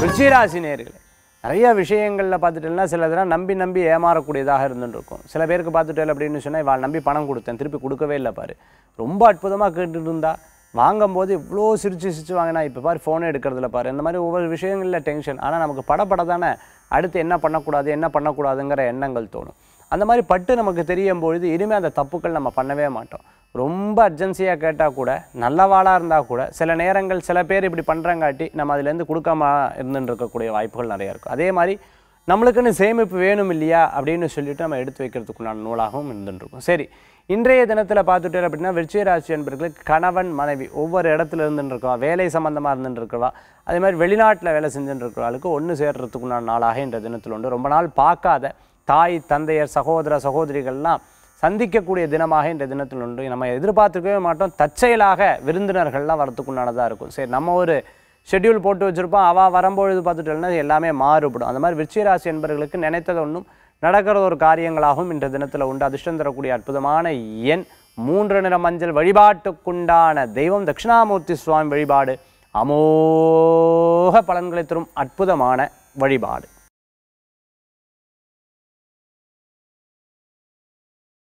விருச்சிகராசி நேர்களே நிறைய விஷயங்களில் பார்த்துட்டேன்னா சில இதெல்லாம் நம்பி நம்பி ஏமாறக்கூடியதாக இருந்துட்டு இருக்கும் சில பேருக்கு பார்த்துட்டேன் அப்படின்னு சொன்னால் இவாள் நம்பி பணம் கொடுத்தேன் திருப்பி கொடுக்கவே இல்லை பாரு ரொம்ப அற்புதமாக கேட்டுட்டு இருந்தா வாங்கும்போது இவ்வளோ சிரிச்சு சிரிச்சு வாங்கினா இப்போ பாரு ஃபோனே எடுக்கிறதுல பாரு இந்த மாதிரி ஒவ்வொரு விஷயங்களில் டென்ஷன் ஆனால் நமக்கு படப்பட தானே அடுத்து என்ன பண்ணக்கூடாது என்ன பண்ணக்கூடாதுங்கிற எண்ணங்கள் தோணும் அந்த மாதிரி பட்டு நமக்கு தெரியும் பொழுது இனிமேல் அந்த தப்புக்கள் நம்ம பண்ணவே மாட்டோம் ரொம்ப அர்ஜென்சியாக கேட்டால் கூட நல்லவாளாக இருந்தால் கூட சில நேரங்கள் சில பேர் இப்படி பண்ணுறங்காட்டி நம்ம அதுலேருந்து கொடுக்காம இருந்துட்டு இருக்கக்கூடிய வாய்ப்புகள் நிறையா இருக்கும் அதே மாதிரி நம்மளுக்குன்னு சேமிப்பு வேணும் இல்லையா அப்படின்னு சொல்லிட்டு நம்ம எடுத்து வைக்கிறதுக்குண்டான நூலாகவும் இருந்துட்டு இருக்கும் சரி இன்றைய தினத்தில் பார்த்துட்டு அப்படின்னா விருச்சிகராசி என்பர்களுக்கு கணவன் மனைவி ஒவ்வொரு இடத்துல இருந்துட்டு இருக்கவா வேலை சம்மந்தமாக இருந்துட்டு இருக்கவா அதே மாதிரி வெளிநாட்டில் வேலை செஞ்சுட்டு இருக்கிறவளுக்கு ஒன்று சேர்றதுக்குண்டான நாளாக இன்றைய தினத்தில் உண்டு ரொம்ப நாள் பார்க்காத தாய் தந்தையர் சகோதர சகோதரிகள்லாம் சந்திக்கக்கூடிய தினமாக இந்த தினத்தில் உண்டு நம்ம எதிர்பார்த்துக்கவே மாட்டோம் தற்செயலாக விருந்தினர்கள்லாம் வரத்துக்குண்டானதாக இருக்கும் சரி நம்ம ஒரு ஷெட்யூல் போட்டு வச்சுருப்போம் அவள் வரும்பொழுது பார்த்துட்டோம்னா எல்லாமே மாறுபடும் அந்த மாதிரி விருச்சிகராசி என்பவர்களுக்கு நினைத்தது ஒன்றும் நடக்கிறது ஒரு காரியங்களாகவும் இன்ற தினத்தில் உண்டு அதிர்ஷ்டம் தரக்கூடிய அற்புதமான எண் மூன்று நிற மஞ்சள் வழிபாட்டுக்குண்டான தெய்வம் தட்சிணாமூர்த்தி சுவாமி வழிபாடு அமோக பலன்களை தரும் அற்புதமான வழிபாடு